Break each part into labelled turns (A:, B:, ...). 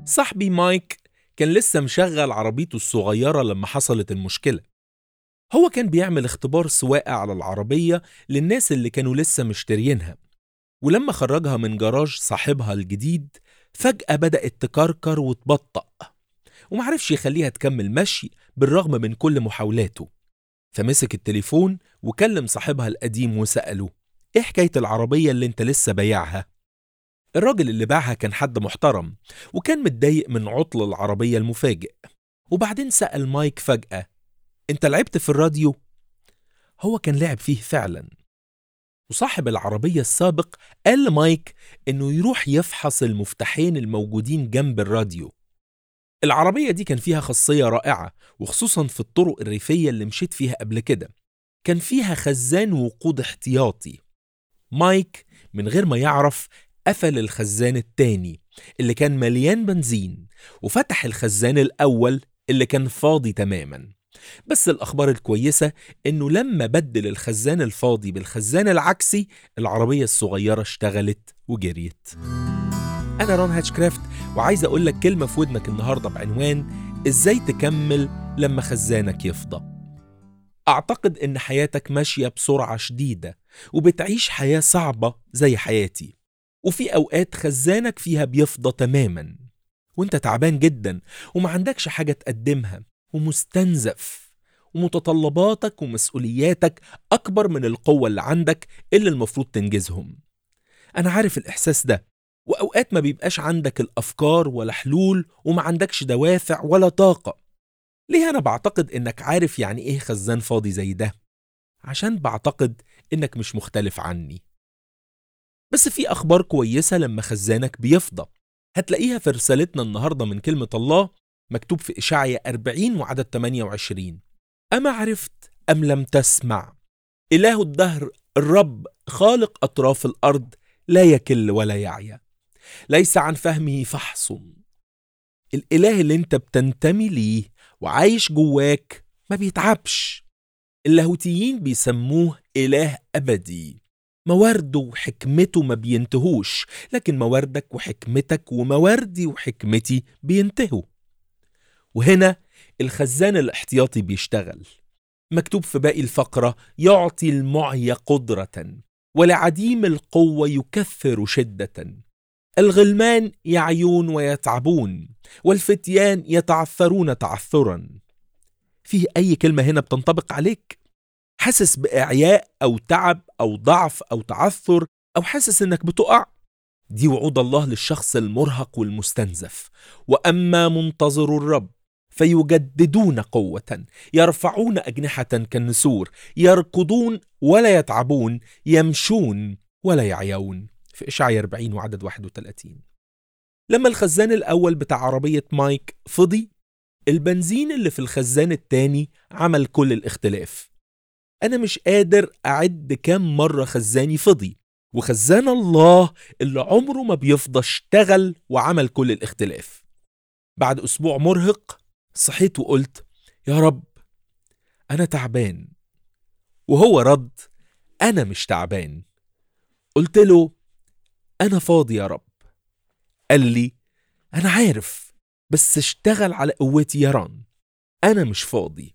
A: صاحبي مايك كان لسه مشغل عربيته الصغيرة لما حصلت المشكلة هو كان بيعمل اختبار سواقة على العربية للناس اللي كانوا لسه مشتريينها ولما خرجها من جراج صاحبها الجديد فجأة بدأت تكركر وتبطأ ومعرفش يخليها تكمل مشي بالرغم من كل محاولاته فمسك التليفون وكلم صاحبها القديم وسأله ايه حكاية العربية اللي انت لسه بايعها؟ الراجل اللي باعها كان حد محترم وكان متضايق من عطل العربية المفاجئ وبعدين سأل مايك فجأة انت لعبت في الراديو؟ هو كان لعب فيه فعلا وصاحب العربية السابق قال لمايك انه يروح يفحص المفتاحين الموجودين جنب الراديو العربية دي كان فيها خاصية رائعة وخصوصا في الطرق الريفية اللي مشيت فيها قبل كده كان فيها خزان وقود احتياطي مايك من غير ما يعرف قفل الخزان التاني اللي كان مليان بنزين وفتح الخزان الأول اللي كان فاضي تماما بس الأخبار الكويسة إنه لما بدل الخزان الفاضي بالخزان العكسي العربية الصغيرة اشتغلت وجريت أنا رون هاتشكرافت وعايز أقول لك كلمة في ودنك النهاردة بعنوان إزاي تكمل لما خزانك يفضى أعتقد إن حياتك ماشية بسرعة شديدة وبتعيش حياة صعبة زي حياتي وفي أوقات خزانك فيها بيفضى تماما وانت تعبان جدا وما عندكش حاجة تقدمها ومستنزف ومتطلباتك ومسؤولياتك أكبر من القوة اللي عندك اللي المفروض تنجزهم أنا عارف الإحساس ده وأوقات ما بيبقاش عندك الأفكار ولا حلول وما عندكش دوافع ولا طاقة ليه أنا بعتقد إنك عارف يعني إيه خزان فاضي زي ده عشان بعتقد إنك مش مختلف عني بس في أخبار كويسة لما خزانك بيفضى هتلاقيها في رسالتنا النهاردة من كلمة الله مكتوب في إشعيا 40 وعدد 28 أما عرفت أم لم تسمع إله الدهر الرب خالق أطراف الأرض لا يكل ولا يعيا ليس عن فهمه فحص الإله اللي انت بتنتمي ليه وعايش جواك ما بيتعبش اللاهوتيين بيسموه إله أبدي موارده وحكمته ما بينتهوش لكن مواردك وحكمتك ومواردي وحكمتي بينتهوا وهنا الخزان الاحتياطي بيشتغل مكتوب في باقي الفقرة يعطي المعي قدرة ولعديم القوة يكثر شدة الغلمان يعيون ويتعبون والفتيان يتعثرون تعثرا فيه أي كلمة هنا بتنطبق عليك حاسس بإعياء أو تعب أو ضعف أو تعثر أو حاسس إنك بتقع دي وعود الله للشخص المرهق والمستنزف وأما منتظر الرب فيجددون قوة يرفعون أجنحة كالنسور يركضون ولا يتعبون يمشون ولا يعيون في إشعيا 40 وعدد 31 لما الخزان الأول بتاع عربية مايك فضي البنزين اللي في الخزان التاني عمل كل الاختلاف أنا مش قادر أعد كام مرة خزاني فضي وخزان الله اللي عمره ما بيفضى اشتغل وعمل كل الاختلاف بعد أسبوع مرهق صحيت وقلت يا رب أنا تعبان وهو رد أنا مش تعبان قلت له أنا فاضي يا رب قال لي أنا عارف بس اشتغل على قوتي يا ران أنا مش فاضي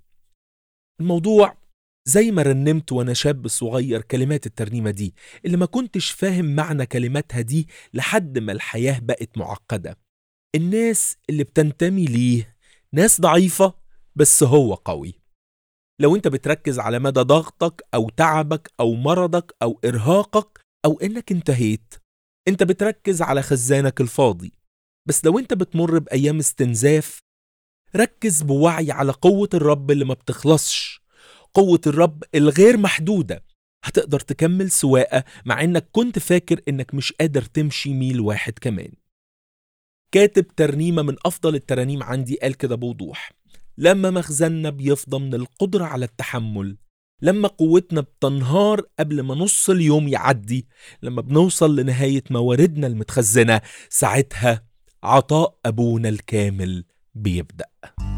A: الموضوع زي ما رنمت وانا شاب صغير كلمات الترنيمة دي اللي ما كنتش فاهم معنى كلماتها دي لحد ما الحياة بقت معقدة الناس اللي بتنتمي ليه ناس ضعيفة بس هو قوي لو انت بتركز على مدى ضغطك او تعبك او مرضك او ارهاقك او انك انتهيت انت بتركز على خزانك الفاضي بس لو انت بتمر بايام استنزاف ركز بوعي على قوة الرب اللي ما بتخلصش قوة الرب الغير محدودة هتقدر تكمل سواقة مع انك كنت فاكر انك مش قادر تمشي ميل واحد كمان كاتب ترنيمة من أفضل الترانيم عندي قال كده بوضوح لما مخزننا بيفضى من القدرة على التحمل لما قوتنا بتنهار قبل ما نص اليوم يعدي لما بنوصل لنهاية مواردنا المتخزنة ساعتها عطاء أبونا الكامل بيبدأ